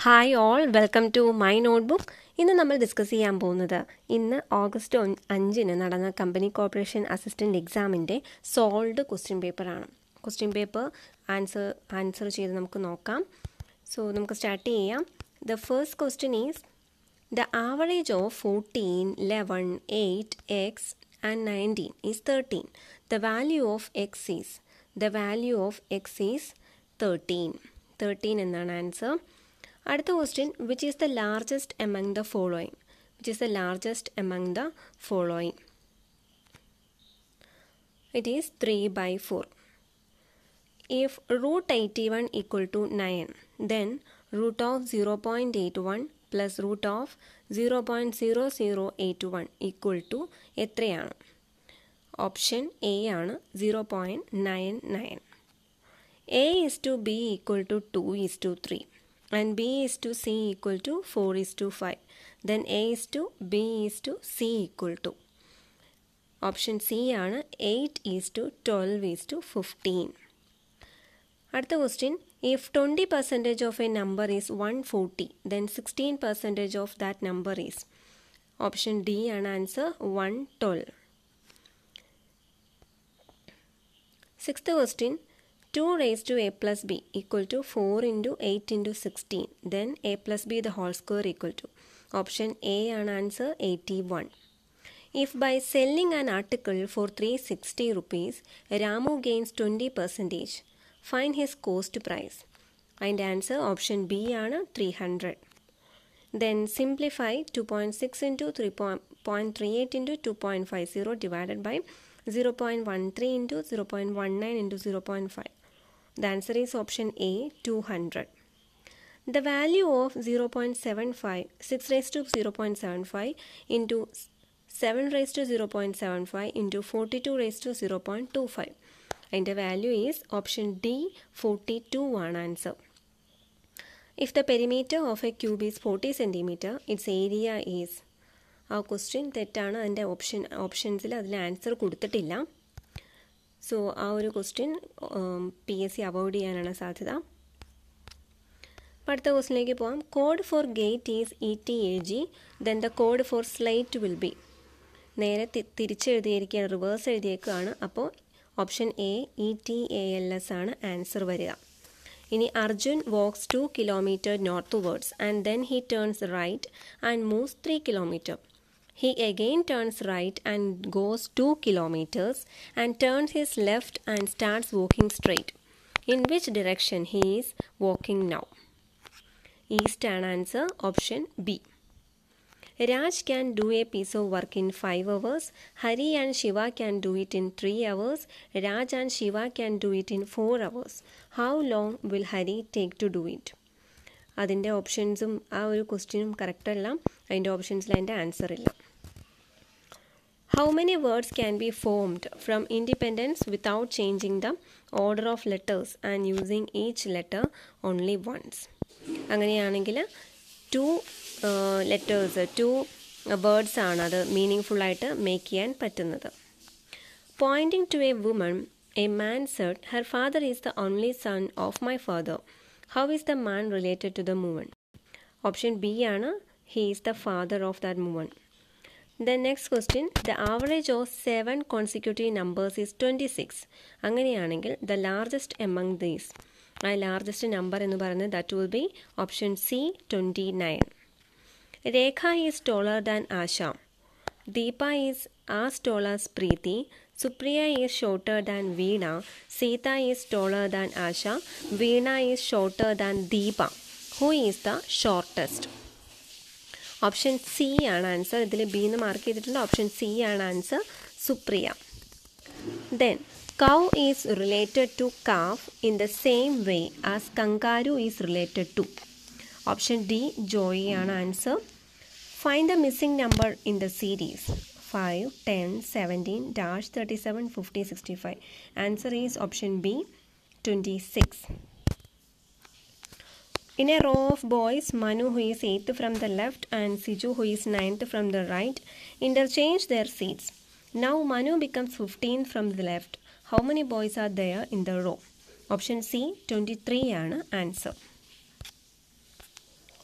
Hi all welcome to my notebook ഇന്ന് നമ്മൾ discuss ചെയ്യാൻ പോകുന്നത് ഇന്ന് ഓഗസ്റ്റ് ഒൻ- അഞ്ചിന് നടന്ന കമ്പനി കോർപ്പറേഷൻ അസിസ്റ്റൻറ്റ് എക്സാമിൻ്റെ സോൾഡ് ക്വസ്റ്റ്യൻ പേപ്പറാണ് ക്വസ്റ്റ്യൻ പേപ്പർ ആൻസർ ആൻസർ ചെയ്ത് നമുക്ക് നോക്കാം സോ നമുക്ക് സ്റ്റാർട്ട് ചെയ്യാം the first question is The average of 14, 11, 8, x and 19 is 13. The value of x is the value of x is 13. 13 എന്നാണ് answer അടുത്ത question which is the largest among the following which is the largest among the following it is three by four If root 81 equal to 9, then root of 0.81 plus root of 0.0081 equal to എത്രയാണ് option A ആണ് zero point nine nine A is to B equal to two is to three and B is to C equal to four is to five then A is to B is to C equal to option C ആണ് eight is to twelve is to fifteen അടുത്ത question if twenty percentage of a number is one forty then sixteen percentage of that number is option D ആണ് answer one twelve sixth question two raise to A plus B equal to four into eight into sixteen then A plus B the whole square equal to option A ആണ് answer eighty one If by selling an article for 360 rupees, Ramu gains 20 percentage, find his cost price. And answer option B ആണ് 300. Then simplify 2.6 into 3.38 into 2.50 divided by 0.13 into 0.19 into 0.5. The answer is option A 200. The value of 0.75, 6 raised to 0.75 into 7 raised to 0.75 into 42 raised to 0.25. And the value is option D 42 one answer. If the perimeter of a cube is 40 centimeter, its area is ആ question തെറ്റാണ് അതിൻ്റെ option ഓപ്ഷൻസിൽ അതിൽ answer കൊടുത്തിട്ടില്ല so ആ ഒരു question P S C avoid ചെയ്യാനാണ് സാധ്യത അപ്പോൾ അടുത്ത ക്വസ്റ്റിനിലേക്ക് പോകാം code for gate is E T A G then the code for slight will be നേരെ തി- തിരിച്ചെഴുതിയിരിക്കുകയാണ് റിവേഴ്സ് എഴുതിയേക്കുകയാണ് അപ്പോൾ option A E T A L S ആണ് ആൻസർ വരിക ഇനി Arjun walks two kilometre northwards and then he turns right and moves three kilometre He again turns right and goes 2 kilometers and turns his left and starts walking straight. In which direction he is walking now? East and answer option B. Raj can do a piece of work in 5 hours. Hari and Shiva can do it in 3 hours. Raj and Shiva can do it in 4 hours. How long will Hari take to do it? അതിൻ്റെ ഓപ്ഷൻസും ആ ഒരു ക്വസ്റ്റ്യനും correct അല്ല അതിൻ്റെ ഓപ്ഷൻസിൽ അതിൻ്റെ answer ഇല്ല how many words can be formed from independence without changing the order of letters and using each letter only once അങ്ങനെയാണെങ്കിൽ two letters two words ആണ് അത് മീനിങ് ഫുള്ളായിട്ട് മേക്ക് ചെയ്യാൻ പറ്റുന്നത് pointing to a woman a man said her father is the only son of my father how is the man related to the woman option B ആണ് he is the father of that woman the next question the average of seven consecutive numbers is twenty six അങ്ങനെയാണെങ്കിൽ the largest among these ആ largest number എന്ന് പറയുന്നത് that will be option C twenty nine Rekha is taller than Asha Deepa is as tall as Preethi Supriya is shorter than Veena Seetha is taller than Asha Veena is shorter than Deepa who is the shortest option C ആണ് answer ഇതിൽ B എന്ന് mark ചെയ്തിട്ടുണ്ട് option C ആണ് answer Supriya then cow is related to calf in the same way as kangaroo is related to option D joey ആണ് answer find the missing number in the series five ten seventeen dash thirty seven fifty sixty five answer is option B twenty six In a row of boys, Manu, who is 8th from the left, and Siju, who is 9th from the right, interchange their seats. Now Manu becomes 15th from the left. How many boys are there in the row? Option C, 23 ആണ് answer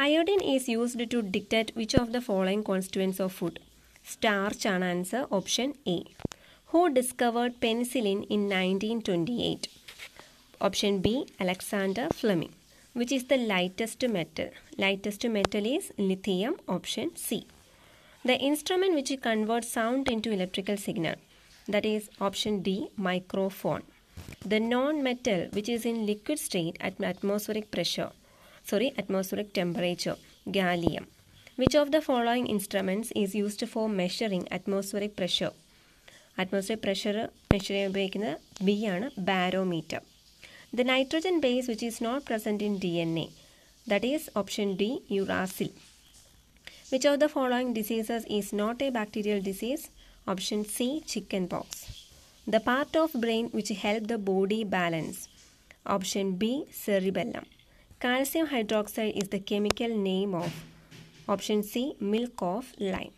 iodine is used to detect which of the following constituents of food starch ആണ് answer option A who discovered penicillin in nineteen twenty eight option B Alexander Fleming which is the lightest metal lightest metal is lithium option C the instrument which convert sound into electrical signal that is option D microphone the non-metal which is in liquid state at atmospheric pressure sorry atmospheric temperature gallium which of the following instruments is used for measuring atmospheric pressure atmospheric pressure measure ചെയ്യാൻ ഉപയോഗിക്കുന്നത് B ആണ് barometer the nitrogen base which is not present in D N A that is option D uracil which of the following diseases is not a bacterial disease Option C chickenpox. The part of brain which help the body balance. Option B cerebellum. Calcium hydroxide is the chemical name of. Option C milk of lime.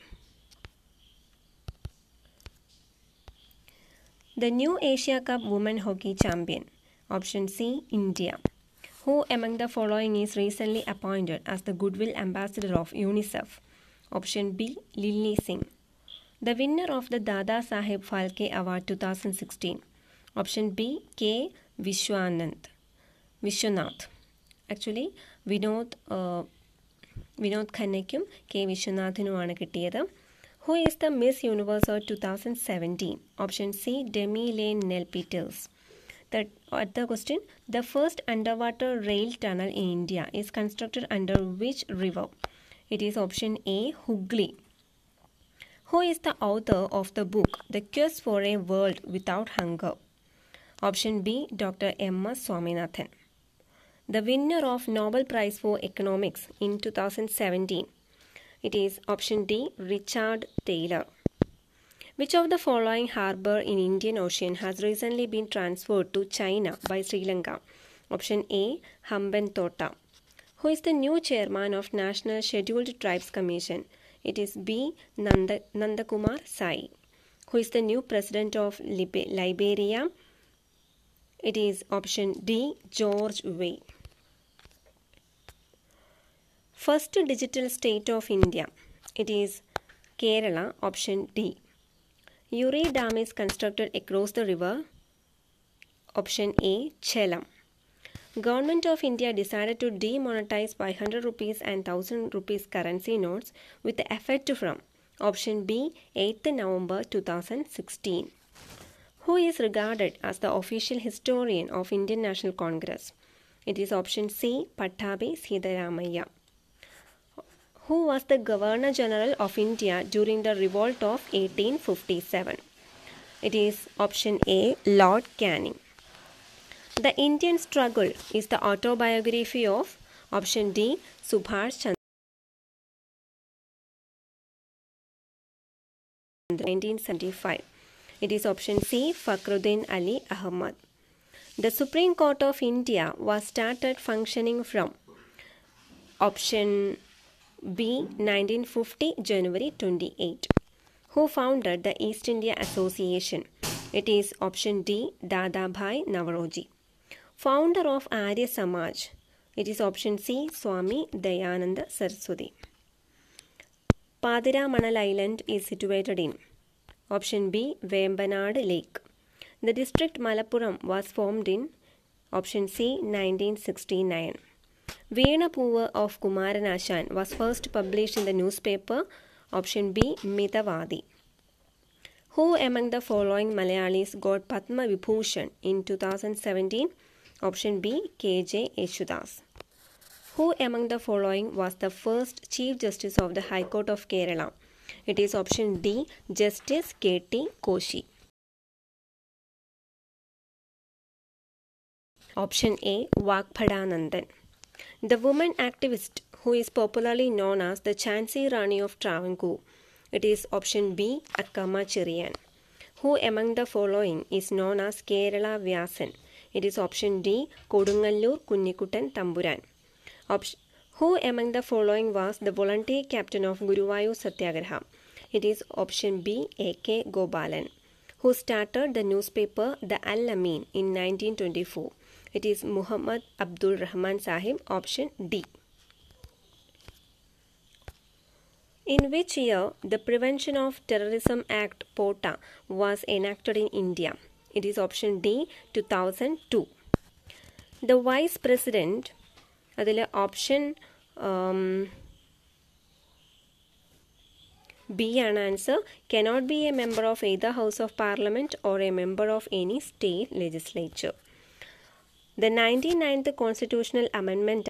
The new Asia Cup Women Hockey Champion. Option C India. Who among the following is recently appointed as the Goodwill Ambassador of UNICEF? Option B Lily Singh. The winner of the Dada Saheb Phalke Award 2016. Option B K. Vishwanand. Vishwanath. Actually, Vinod Vinod ഖന്നയ്ക്കും K വിശ്വനാഥിനുമാണ് കിട്ടിയത് who is the Miss Universe two thousand seventeen option C Demi Leigh Nel Peters അടുത്ത question the first under water rail tunnel in India is constructed under which river it is option A Hooghly Who is the author of the book The Quest for a World Without Hunger? Option B Dr. M. S. Swaminathan. The winner of Nobel Prize for Economics in 2017. It is option D Richard Taylor. Which of the following harbor in Indian Ocean has recently been transferred to China by Sri Lanka? Option A Hambantota. Who is the new chairman of National Scheduled Tribes Commission? It is B. Nanda, Nandakumar Sai. Who is the new president of Lib- Liberia? It is option D. George Way. First digital state of India. It is Kerala. Option D. Uri Dam is constructed across the river. Option A. Chelam. Government of India decided to demonetize 500 rupees and 1000 rupees currency notes with effect from option B 8th November 2016. Who is regarded as the official historian of Indian National Congress? It is option C Pattabhi Siddharamaiah. Who was the Governor General of India during the revolt of 1857? It is option A Lord Canning. The Indian Struggle is the autobiography of option D Subhash Chandra 1975. It is option C Fakhruddin Ali Ahmad. The Supreme Court of India was started functioning from option B 1950 January 28. Who founded the East India Association? It is option D Dadabhai Navroji. Founder of Arya Samaj. It is option C Swami Dayananda Saraswati. Padiramanal Island is situated in option B Vembanad Lake. The district Malappuram was formed in option C 1969. Veenapuva of Kumaranashan was first published in the newspaper option B Mitavadi. Who among the following Malayalis got Padma Vibhushan in 2017? Option B KJ Yeshudas. Who among the following was the first Chief Justice of the High Court of Kerala? It is option D Justice K.T. Koshi. Option A Vakpadanandan. The woman activist who is popularly known as the Chancy Rani of Travancore. It is option B Akkama Chiriyan. Who among the following is known as Kerala Vyasan? It is option D Kodungallur Kunnikutan Tamburan. Option who among the following was the volunteer captain of Guruvayu Satyagraha? It is option B A.K. Gopalan. Who started the newspaper The Al Amin in 1924? It is Muhammad Abdul Rahman Sahib. Option D. In which year the Prevention of Terrorism Act POTA was enacted in India? It is option D 2002. The Vice President അതിൽ option B ആണ് answer cannot be a member of either house of Parliament or a member of any state legislature the ninety ninth constitutional amendment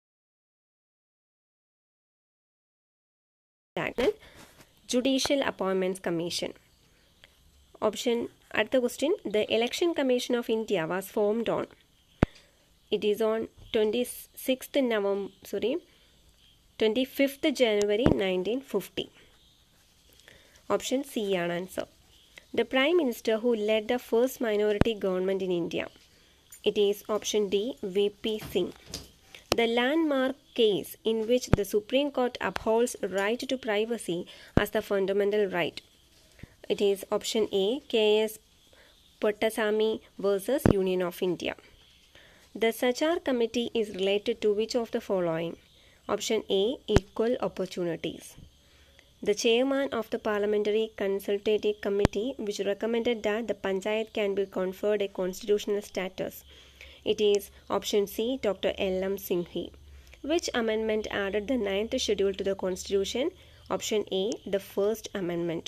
judicial appointments commission option അടുത്ത question the election commission of India was formed on it is on 26th November sorry 25th January 1950 option C ആണ് answer the prime minister who led the first minority government in India it is option D VP Singh the landmark case in which the Supreme Court upholds right to privacy as the fundamental right it is option A KS Pottasamy versus Union of India the Sachar Committee is related to which of the following? Option A Equal Opportunities. The chairman of the Parliamentary Consultative Committee, which recommended that the Panchayat can be conferred a constitutional status. It is option C Dr. L. M. Singhi. Which amendment added the ninth schedule to the Constitution? Option A The First Amendment.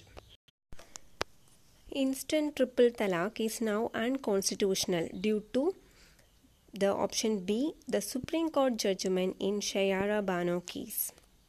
Instant triple talaq is now unconstitutional due to the option B, the Supreme Court judgment in Shayara Bano case.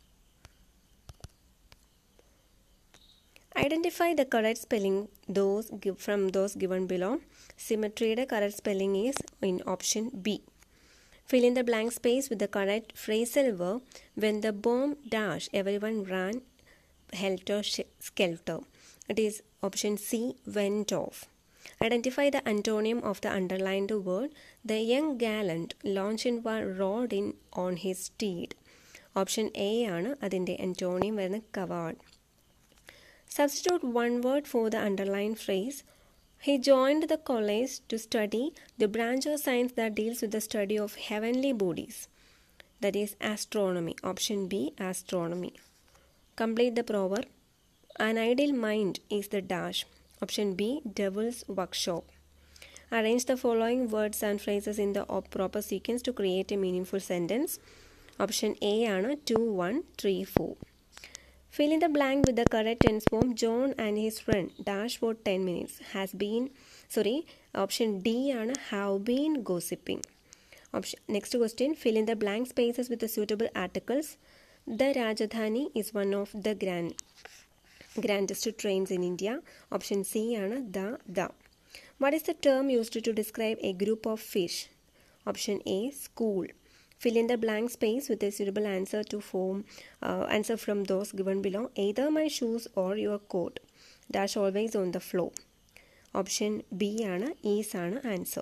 Identify the correct spelling those give from those given below. Symmetry correct spelling is in option B. Fill in the blank space with the correct phrasal verb. When the bomb dash, everyone ran helter skelter. It is option C, went off. Identify the antonym of the underlined word. The young gallant Longchenpa rode in on his steed. Option A ആണ് അതിൻ്റെ antonym വരുന്ന coward substitute one word for the underline phrase he joined the college to study the branch of science that deals with the study of heavenly bodies that is astronomy option B astronomy complete the proverb an ideal mind is the dash Option B Devil's Workshop. Arrange the following words and phrases in the proper sequence to create a meaningful sentence. Option A ആണ് 2 1 3 4. Fill in the blank with the correct tense form. John and his friend dash for 10 minutes has been sorry option D ആണ് have been gossiping. Option next question fill in the blank spaces with the suitable articles. The Rajdhani is one of the grand grandest trains in India. Option C ആണ് the the. What is the term used to describe a group of fish? Option A school. Fill in the blank space with a suitable answer to form uh, answer from those given below. Either my shoes or your coat. Dash always on the floor. Option B ആണ് is ആണ് answer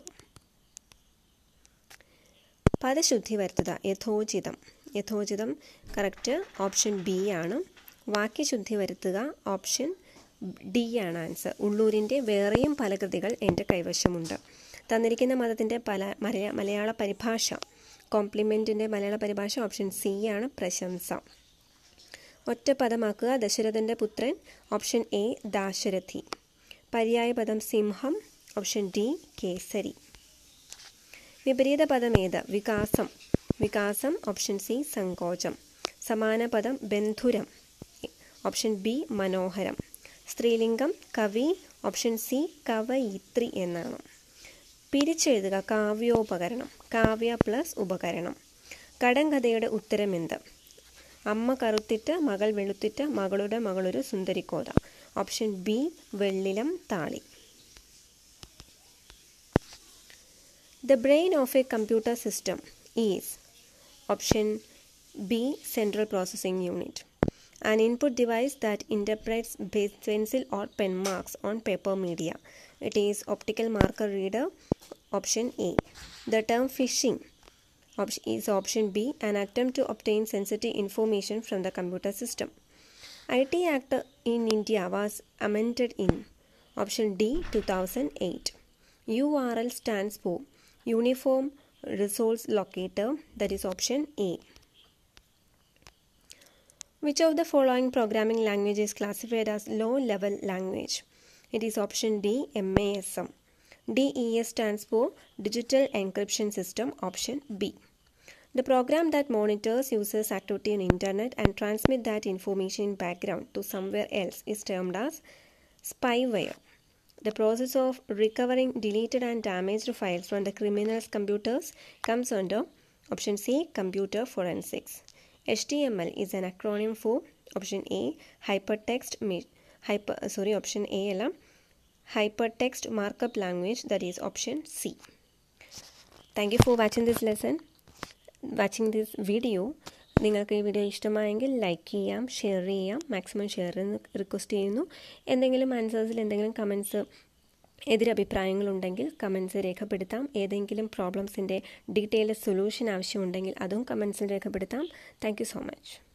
പദശുദ്ധി വരുത്തുക യഥോചിതം യഥോചിതം correct option B ആണ് വാക്യശുദ്ധി വരുത്തുക option D ആണ് ആൻസർ ഉള്ളൂരിൻ്റെ വേറെയും പല കൃതികൾ എൻ്റെ കൈവശമുണ്ട് തന്നിരിക്കുന്ന മതത്തിൻ്റെ പല മലയാ മലയാള പരിഭാഷ കോംപ്ലിമെൻറ്റിൻ്റെ മലയാള പരിഭാഷ ഓപ്ഷൻ സി ആണ് പ്രശംസ ഒറ്റ പദമാക്കുക ദശരഥൻ്റെ പുത്രൻ ഓപ്ഷൻ എ ദാശരഥി പര്യായ പദം സിംഹം ഓപ്ഷൻ ഡി കേസരി വിപരീത പദം ഏത് വികാസം വികാസം ഓപ്ഷൻ സി സങ്കോചം സമാന പദം ബന്ധുരം ഓപ്ഷൻ ബി മനോഹരം സ്ത്രീലിംഗം കവി ഓപ്ഷൻ സി കവയിത്രി എന്നാണ് പിരിച്ചെഴുതുക കാവ്യോപകരണം കാവ്യ പ്ലസ് ഉപകരണം കടങ്കഥയുടെ ഉത്തരം എന്ത് അമ്മ കറുത്തിട്ട് മകൾ വെളുത്തിട്ട് മകളുടെ മകളൊരു സുന്ദരിക്കോത ഓപ്ഷൻ ബി വെള്ളിലം താളി The brain of a computer system is option B central processing unit an input device that interprets pencil or pen marks on paper media it is optical marker reader option A the term phishing option is option B an attempt to obtain sensitive information from the computer system IT Act in India was amended in option D 2008 URL stands for uniform resource locator that is option A Which of the following programming language is classified as low level language? It is option D MASM. DES stands for Digital Encryption System, option B. The program that monitors users' activity on internet and transmit that information in background to somewhere else is termed as spyware. The process of recovering deleted and damaged files from the criminal's computers comes under option C computer forensics. HTML is an acronym for option A hypertext me- hyper sorry option A അല്ല hypertext markup language that is option C. Thank you for watching this lesson. Watching this video നിങ്ങൾക്ക് ഈ video ഇഷ്ടമായെങ്കിൽ like ചെയ്യാം share ചെയ്യാം maximum share എന്ന് request ചെയ്യുന്നു എന്തെങ്കിലും ആൻസേഴ്സിൽ എന്തെങ്കിലും കമൻസ് എതിരഭിപ്രായങ്ങളുണ്ടെങ്കിൽ കമൻസ് രേഖപ്പെടുത്താം ഏതെങ്കിലും പ്രോബ്ലംസിൻ്റെ ഡീറ്റെയിൽഡ് സൊല്യൂഷൻ ആവശ്യമുണ്ടെങ്കിൽ അതും കമൻസിൽ രേഖപ്പെടുത്താം താങ്ക് സോ മച്ച്